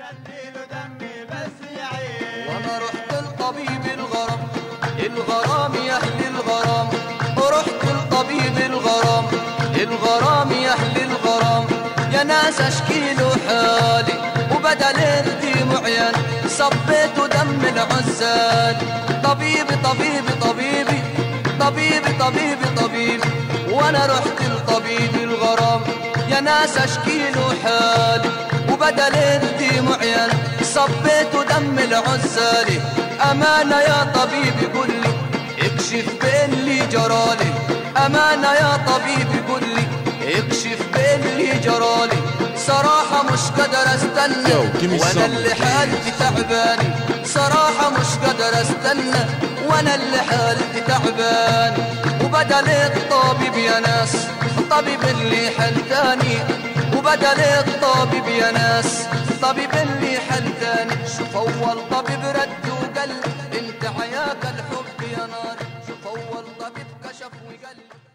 وانا رحت لطبيب الغرام الغرام يا اهل الغرام ورحت لطبيب الغرام الغرام يا اهل الغرام يا ناس اشكي له حالي وبدل الدموع عيان صبيت دم العزال طبيبي طبيبي طبيبي طبيبي طبيبي طبيبي وانا رحت لطبيب الغرام يا ناس اشكي له حالي وبدل الدموع عيان صبيت دم العزالي امانه يا طبيبي قل لي اكشف بين اللي جرالي امانه يا طبيبي قل لي اكشف بين اللي جرالي صراحة مش قادر استنى Yo, give me وانا some. اللي حالتي تعباني صراحة مش قادر استنى وانا اللي حالتي تعباني وبدل الطبيب يا ناس الطبيب اللي حلتاني وبدل الطبيب يا ناس الطبيب اللي حلتاني شوف اول طبيب رد وقال انت عياك الحب يا نار شوف اول طبيب كشف وقال